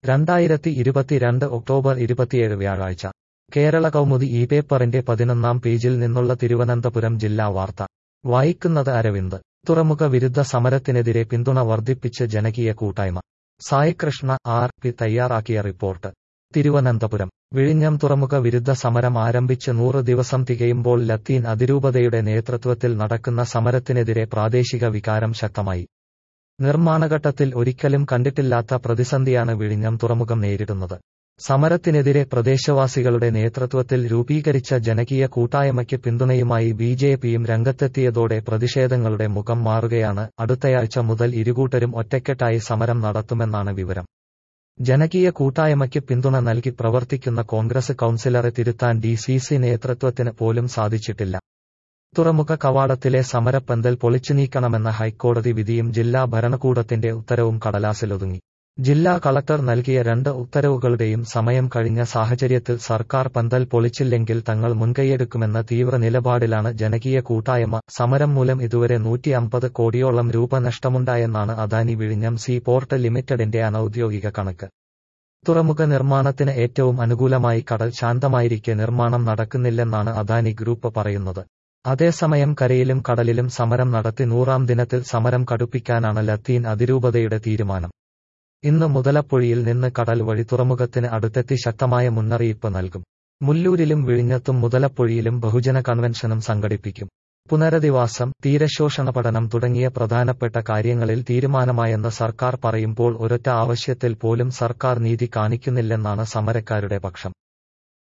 രണ്ടായിരത്തി ഇരുപത്തിരണ്ട് ഒക്ടോബർ ഇരുപത്തിയേഴ് വ്യാഴാഴ്ച കേരള കൗമുദി ഈ പേപ്പറിന്റെ പതിനൊന്നാം പേജിൽ നിന്നുള്ള തിരുവനന്തപുരം ജില്ലാ വാർത്ത വായിക്കുന്നത് അരവിന്ദ് തുറമുഖ വിരുദ്ധ സമരത്തിനെതിരെ പിന്തുണ വർദ്ധിപ്പിച്ച് ജനകീയ കൂട്ടായ്മ സായികൃഷ്ണ ആർ പി തയ്യാറാക്കിയ റിപ്പോർട്ട് തിരുവനന്തപുരം വിഴിഞ്ഞം തുറമുഖ വിരുദ്ധ സമരം ആരംഭിച്ച് നൂറ് ദിവസം തികയുമ്പോൾ ലത്തീൻ അതിരൂപതയുടെ നേതൃത്വത്തിൽ നടക്കുന്ന സമരത്തിനെതിരെ പ്രാദേശിക വികാരം ശക്തമായി നിർമ്മാണഘട്ടത്തിൽ ഒരിക്കലും കണ്ടിട്ടില്ലാത്ത പ്രതിസന്ധിയാണ് വിഴിഞ്ഞം തുറമുഖം നേരിടുന്നത് സമരത്തിനെതിരെ പ്രദേശവാസികളുടെ നേതൃത്വത്തിൽ രൂപീകരിച്ച ജനകീയ കൂട്ടായ്മയ്ക്ക് പിന്തുണയുമായി ബി ജെ പിയും രംഗത്തെത്തിയതോടെ പ്രതിഷേധങ്ങളുടെ മുഖം മാറുകയാണ് അടുത്തയാഴ്ച മുതൽ ഇരുകൂട്ടരും ഒറ്റക്കെട്ടായി സമരം നടത്തുമെന്നാണ് വിവരം ജനകീയ കൂട്ടായ്മയ്ക്ക് പിന്തുണ നൽകി പ്രവർത്തിക്കുന്ന കോൺഗ്രസ് കൌൺസിലറെ തിരുത്താൻ ഡി സി സി നേതൃത്വത്തിന് പോലും സാധിച്ചിട്ടില്ല തുറമുഖ കവാടത്തിലെ സമരപ്പന്തൽ പൊളിച്ചു നീക്കണമെന്ന ഹൈക്കോടതി വിധിയും ജില്ലാ ഭരണകൂടത്തിന്റെ ഉത്തരവും കടലാസിലൊതുങ്ങി ജില്ലാ കളക്ടർ നൽകിയ രണ്ട് ഉത്തരവുകളുടെയും സമയം കഴിഞ്ഞ സാഹചര്യത്തിൽ സർക്കാർ പന്തൽ പൊളിച്ചില്ലെങ്കിൽ തങ്ങൾ മുൻകൈയെടുക്കുമെന്ന തീവ്ര നിലപാടിലാണ് ജനകീയ കൂട്ടായ്മ സമരം മൂലം ഇതുവരെ നൂറ്റി അമ്പത് കോടിയോളം രൂപ നഷ്ടമുണ്ടായെന്നാണ് അദാനി വിഴിഞ്ഞം സീ പോർട്ട് ലിമിറ്റഡിന്റെ അനൌദ്യോഗിക കണക്ക് തുറമുഖ നിർമ്മാണത്തിന് ഏറ്റവും അനുകൂലമായി കടൽ ശാന്തമായിരിക്കെ നിർമ്മാണം നടക്കുന്നില്ലെന്നാണ് അദാനി ഗ്രൂപ്പ് പറയുന്നത് അതേസമയം കരയിലും കടലിലും സമരം നടത്തി നൂറാം ദിനത്തിൽ സമരം കടുപ്പിക്കാനാണ് ലത്തീൻ അതിരൂപതയുടെ തീരുമാനം ഇന്ന് മുതലപ്പൊഴിയിൽ നിന്ന് കടൽ വഴി തുറമുഖത്തിന് അടുത്തെത്തി ശക്തമായ മുന്നറിയിപ്പ് നൽകും മുല്ലൂരിലും വിഴിഞ്ഞത്തും മുതലപ്പൊഴിയിലും ബഹുജന കൺവെൻഷനും സംഘടിപ്പിക്കും പുനരധിവാസം തീരശോഷണ പഠനം തുടങ്ങിയ പ്രധാനപ്പെട്ട കാര്യങ്ങളിൽ തീരുമാനമായെന്ന് സർക്കാർ പറയുമ്പോൾ ഒരൊറ്റ ആവശ്യത്തിൽ പോലും സർക്കാർ നീതി കാണിക്കുന്നില്ലെന്നാണ് സമരക്കാരുടെ പക്ഷം